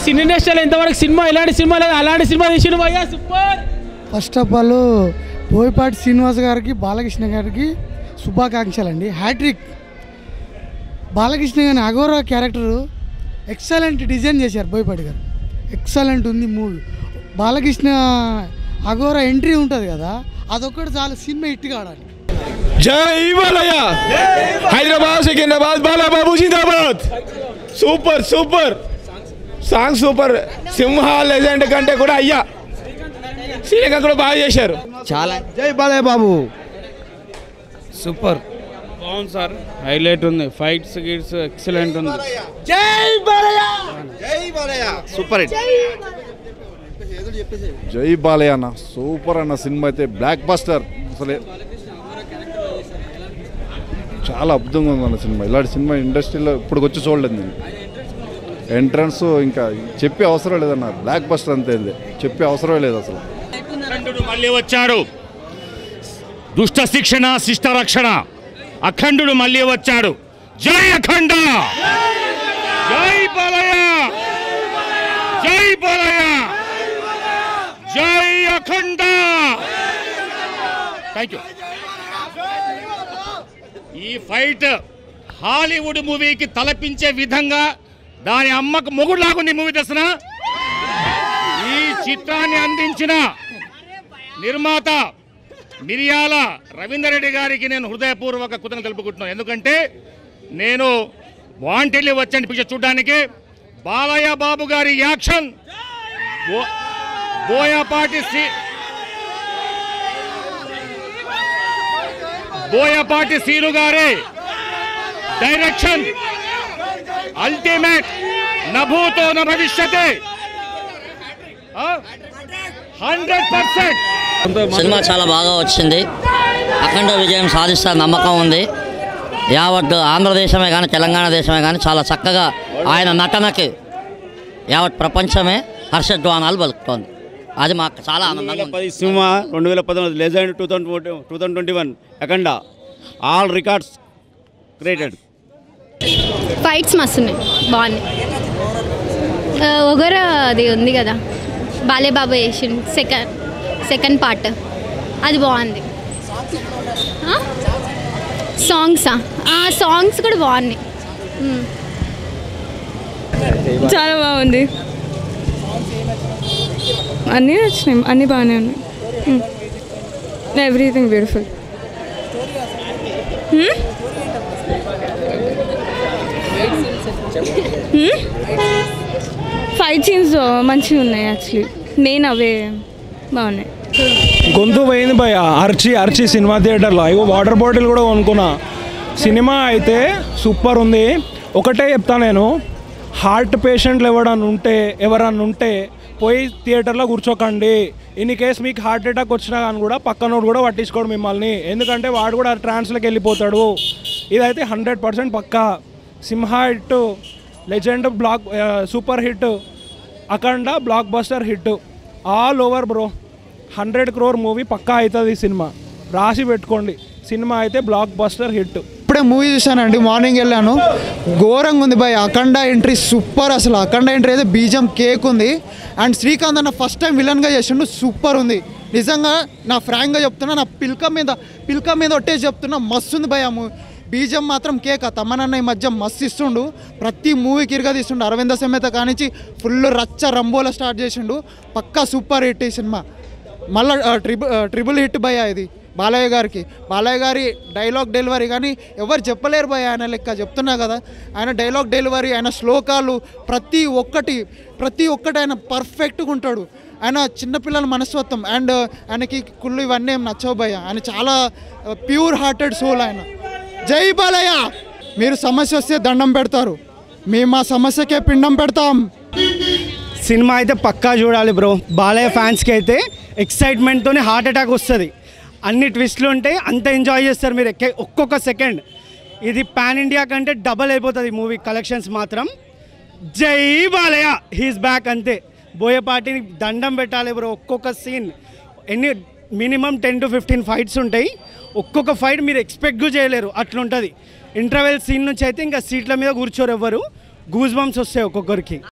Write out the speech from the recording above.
సినీ ఇండస్ట్రీలో ఇంతవరకు సినిమా ఇలాంటి సినిమా లేదు అలాంటి సినిమా తీసిన భయ్యా super first half all Boyapati Srinivas గారికి బాలకృష్ణ గారికి శుభాకాంక్షలు అండి హ్యాట్రిక్ బాలకృష్ణ గారి అఘోర క్యారెక్టర్ ఎక్సలెంట్ డిజైన్ చేశారు బోయపాటి గారు ఎక్సలెంట్ ఉంది మూవీ బాలకృష్ణ అఘోర ఎంట్రీ ఉంటుంది కదా అదొక్కటి చాలా సినిమా హిట్ కావాలి జై బాలయ్య హైదరాబాద్ సికింద్రాబాద్ బాలాబాబు జిందాబాద్ super super song super Simha Legend కంటే కూడా అయ్యా శ్రీలంక కూడా బాగా చేశారు చాలా జై బాలయ్య బాబు సూపర్ బాగుంది సార్ హైలైట్ ఉంది ఫైట్స్ గిట్స్ ఎక్సలెంట్ ఉంది సూపర్ హిట్ జై బాలయ్య అన్న సూపర్ అన్న సినిమా అయితే బ్లాక్ బస్టర్ అసలే చాలా అద్భుతంగా ఉంది అన్న సినిమా ఇలాంటి సినిమా ఇండస్ట్రీలో ఇప్పుడు వచ్చి చూడలేదు నేను ఎంట్రన్స్ ఇంకా చెప్పే అవసరం లేదన్న బ్లాక్ బస్టర్ అంతే ఇది చెప్పే అవసరమే లేదు అసలు అఖండుడు మళ్ళీ వచ్చాడు దుష్ట శిక్షణ శిష్ట రక్షణ అఖండుడు మళ్ళీ వచ్చాడు జై అఖండ జై బాలయ్య జై బాలయ్య జై అఖండ థ్యాంక్ యూ ఈ ఫైట్ హాలీవుడ్ మూవీకి తలపించే విధంగా దాని అమ్మకు మొగుడు లాగుంది మూవీ దర్శన ఈ చిత్రాన్ని అందించిన నిర్మాత మిరియాల రవీందర్ రెడ్డి గారికి నేను హృదయపూర్వక కృతజ్ఞతలు తెలుపుకుంటున్నాను ఎందుకంటే నేను వాంటెళ్ళి వచ్చాను పిక్చర్ చూడడానికి బాలయ్య బాబు గారి యాక్షన్ బో- బోయపాటి శ్రీ బోయపాటి శ్రీను గారి డైరెక్షన్ అల్టిమేట్ నభూతో న భవిష్యతే హండ్రెడ్ పర్సెంట్ సినిమా చాలా బాగా వచ్చింది అఖండ విజయం సాధిస్తారు నమ్మకం ఉంది యావత్ ఆంధ్రదేశమే కానీ తెలంగాణ దేశమే కానీ చాలా చక్కగా ఆయన నటనకి యావత్ ప్రపంచమే హర్షధ్వానాలు పలుకుతోంది అది మాకు చాలా ఆనందంగా ఉంది పది సినిమా రెండు వేల పదకొండు Legend two thousand two thousand twenty one Akhanda all records created fights మస్తున్నాయి బాగున్నాయి ఆ, ఒగర అది ఉంది కదా బాలేబాబు వేసిండు సెకండ్ సెకండ్ పార్ట్ అది బాగుంది ఆ? సాంగ్సా ఆ, సాంగ్స్ కూడా బాగున్నాయి మ్. చాలా బాగుంది అన్నీ వచ్చినాయి అన్నీ బాగానే ఉన్నాయి ఎవ్రీథింగ్ బ్యూటిఫుల్ ఫైవ్ సీన్స్ మంచిగా ఉన్నాయి యాక్చువల్లీ మెయిన్ అవే బాగున్నాయి గొంతు పోయింది భయ అర్చి అర్చి సినిమా థియేటర్లో అయ్యో వాటర్ బాటిల్ కూడా కొనుక్కున్నా సినిమా అయితే సూపర్ ఉంది ఒకటే చెప్తా నేను హార్ట్ పేషెంట్లు ఎవడన్నా ఉంటే ఎవరన్నా ఉంటే పోయి థియేటర్లో కూర్చోకండి ఇన్ కేస్ మీకు హార్ట్ అటాక్ వచ్చినా కానీ కూడా పక్కనోడు కూడా పట్టించుకోడు మిమ్మల్ని ఎందుకంటే వాడు కూడా ట్రాన్స్లోకి వెళ్ళిపోతాడు ఇదైతే హండ్రెడ్ పర్సెంట్ పక్కా Simha hit Legend block super hit Akhanda blockbuster hit all over bro hundred crore movie పక్కా అవుతుంది ఈ సినిమా రాసి పెట్టుకోండి సినిమా అయితే బ్లాక్ బస్టర్ హిట్ ఇప్పుడే మూవీ చూశానండి మార్నింగ్ వెళ్ళాను ఘోరంగా ఉంది బాయ్ అఖండ ఎంట్రీ సూపర్ అసలు అఖండ ఎంట్రీ అయితే బీజం కేక్ ఉంది అండ్ శ్రీకాంత్ అన్న ఫస్ట్ టైం విలన్గా చేసిండు సూపర్ ఉంది నిజంగా నా ఫ్రాంక్గా చెప్తున్నా నా పిల్క మీద పిల్క మీద ఒట్టేసి చెప్తున్నా మస్తు ఉంది భయ మూవీ బీజం మాత్రం కేక్ ఆ తమ్మనన్న ఈ మధ్య మస్తు ఇస్తుండు ప్రతి మూవీకి ఇరుగా తీస్తుండు అరవింద సమేత కానించి ఫుల్ రచ్చ రంబోలో స్టార్ట్ చేసిండు పక్కా సూపర్ హిట్ ఈ సినిమా మళ్ళా ట్రిబుల్ ట్రిబుల్ హిట్ భయ ఇది బాలయ్య గారికి బాలయ్య గారి డైలాగ్ డెలివరీ కానీ ఎవరు చెప్పలేరు భయ ఆయన లెక్క చెప్తున్నా కదా ఆయన డైలాగ్ డెలివరీ ఆయన శ్లోకాలు ప్రతి ఒక్కటి ప్రతి ఒక్కటి ఆయన పర్ఫెక్ట్గా ఉంటాడు ఆయన చిన్నపిల్లల మనస్తత్వం అండ్ ఆయనకి కుళ్ళు ఇవన్నీ ఏం నచ్చవు భయ ఆయన చాలా ప్యూర్ హార్టెడ్ సోల్ ఆయన జై బాలయ్య మీరు సమస్య వస్తే దండం పెడతారు మేము మా సమస్యకే పిండం పెడతాం సినిమా అయితే పక్కా చూడాలి బ్రో బాలయ్య ఫ్యాన్స్కి అయితే ఎక్సైట్మెంట్తోనే హార్ట్ అటాక్ వస్తుంది అన్ని ట్విస్ట్లు ఉంటాయి అంత ఎంజాయ్ చేస్తారు మీరు ఎక్కే ఒక్కొక్క సెకండ్ ఇది పాన్ ఇండియా కంటే డబల్ అయిపోతుంది మూవీ కలెక్షన్స్ మాత్రం జై బాలయ్య హీస్ బ్యాక్ అంతే బోయపాటిని దండం పెట్టాలి బ్రో ఒక్కొక్క సీన్ ఎన్ని minimum ten to fifteen fights ఉంటాయి ఒక్కొక్క ఫైట్ మీరు ఎక్స్పెక్ట్ చేయలేరు అట్లుంటుంది ఇంటర్వెల్ సీన్ నుంచి అయితే ఇంకా సీట్ల మీద కూర్చోరు ఎవ్వరు గూజ్ బంప్స్ వస్తాయి ఒక్కొక్కరికి